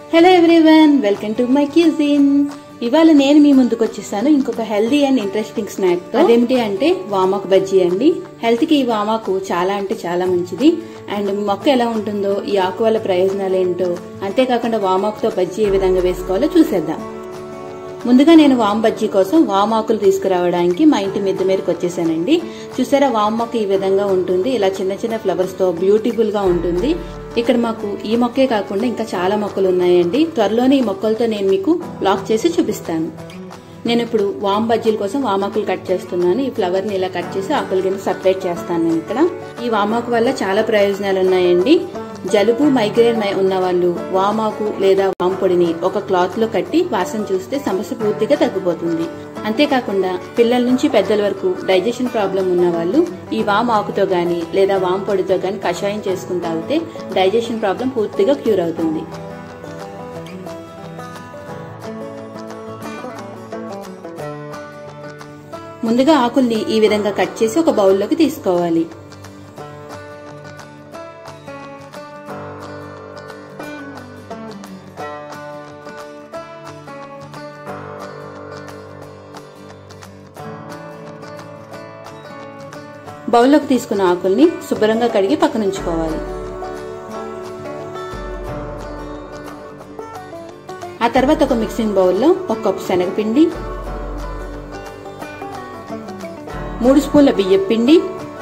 hello everyone welcome to my cuisine ఇవాళ నేను మీ ముందుకు వచ్చేసాను ఇంకొక హెల్దీ అండ్ ఇంట్రెస్టింగ్ స్నాక్ తో అదేమిటి అంటే వామాకు బజ్జీ అండి హెల్త్ కి ఈ వామాకు చాలా అంటే చాలా మంచిది అండ్ మొక్క ఎలా ఉంటుందో ఈ ఆకు వల్ల ప్రయోజనాలు ఏంటో అంతేకాకుండా వామాకుతో బజ్జీ ఏ విధంగా వేసుకోవాలో చూసేద్దాం ముందుగా నేను వామ్ బజ్జీ కోసం వామాకులు తీసుకురావడానికి మా ఇంటి మిద్దె మీదకి వచ్చేసానండి చూసారా వామ్ మొక్క ఈ విధంగా ఉంటుంది ఇలా చిన్న చిన్న ఫ్లవర్స్ తో బ్యూటిఫుల్ గా ఉంటుంది ఇక్కడ మాకు ఈ మొక్కే కాకుండా ఇంకా చాలా మొక్కలు ఉన్నాయండి త్వరలోనే ఈ మొక్కలతో నేను మీకు బ్లాక్ చేసి చూపిస్తాను నేను ఇప్పుడు వామ్ బజ్జీల కోసం వామాకులు కట్ చేస్తున్నాను ఈ ఫ్లవర్ ని ఇలా కట్ చేసి ఆకుల కింద సపరేట్ చేస్తాను నేను ఇక్కడ ఈ వామాకు వల్ల చాలా ప్రయోజనాలు ఉన్నాయండి జలుబు మైగ్రేన్ ఉన్న వాళ్ళు వామాకు లేదా వామ్ పొడిని ఒక క్లాత్ లో కట్టి వాసన చూస్తే సమస్య పూర్తిగా తగ్గిపోతుంది అంతేకాకుండా పిల్లల నుంచి పెద్దల వరకు డైజెషన్ ప్రాబ్లం ఉన్న వాళ్ళు ఈ వామ్ ఆకుతో గాని లేదా వామ్ పొడితో గాని కషాయం చేసుకుని తాగితే డైజెషన్ ప్రాబ్లం పూర్తిగా క్యూర్ అవుతుంది ముందుగా ఆకుల్ని ఈ విధంగా కట్ చేసి ఒక బౌల్లోకి తీసుకోవాలి బౌల్లోకి తీసుకున్న ఆకుల్ని శుభ్రంగా కడిగి పక్కనుంచుకోవాలి ఆ తర్వాత ఒక మిక్సింగ్ బౌల్లో ఒక కప్పు శనగపిండి మూడు స్పూన్ల బియ్యం పిండి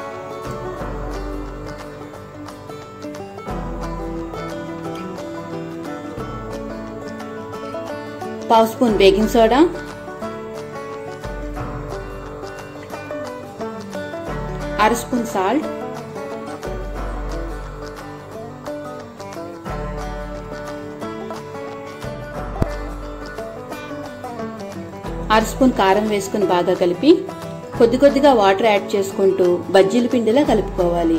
పావు స్పూన్ బేకింగ్ సోడా అర స్పూన్ సాల్ట్ అర స్పూన్ కారం వేసుకుని బాగా కలిపి కొద్ది కొద్దిగా వాటర్ యాడ్ చేసుకుంటూ బజ్జీల పిండిలా కలుపుకోవాలి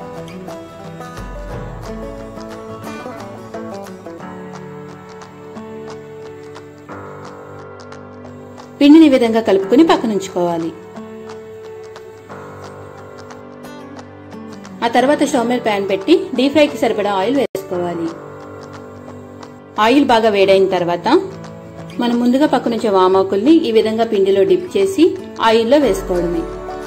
పిండిని ఈ విధంగా కలుపుకుని పక్కనుంచుకోవాలి ఆ తర్వాత స్టవ్ మీద ప్యాన్ పెట్టి డీప్ ఫ్రైకి సరిపడా ఆయిల్ వేసుకోవాలి ఆయిల్ బాగా వేడైన తర్వాత మనం ముందుగా పక్కనుంచే వామాకుల్ని ఈ విధంగా పిండిలో డిప్ చేసి ఆయిల్లో వేసుకోవడమే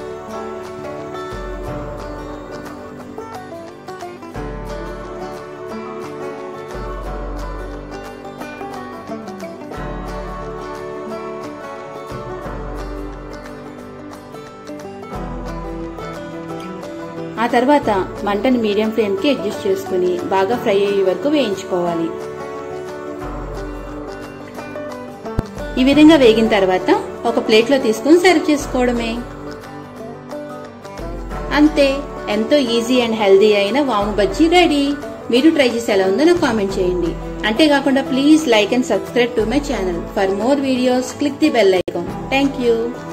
ఆ తర్వాత మంటను మీడియం ఫ్లేమ్ కి అడ్జస్ట్ చేసుకుని బాగా ఫ్రై అయ్యే వరకు వేయించుకోవాలి ఈ విధంగా వేగిన తర్వాత ఒక ప్లేట్ లో తీసుకుని సర్వ్ చేసుకోవడమే అంతే ఎంతో ఈజీ అండ్ హెల్దీ అయిన వాము బజ్జీ రెడీ మీరు ట్రై చేసి ఎలా ఉందో నాకు కామెంట్ చేయండి అంతేకాకుండా please like and subscribe to my channel for more videos click the bell icon thank you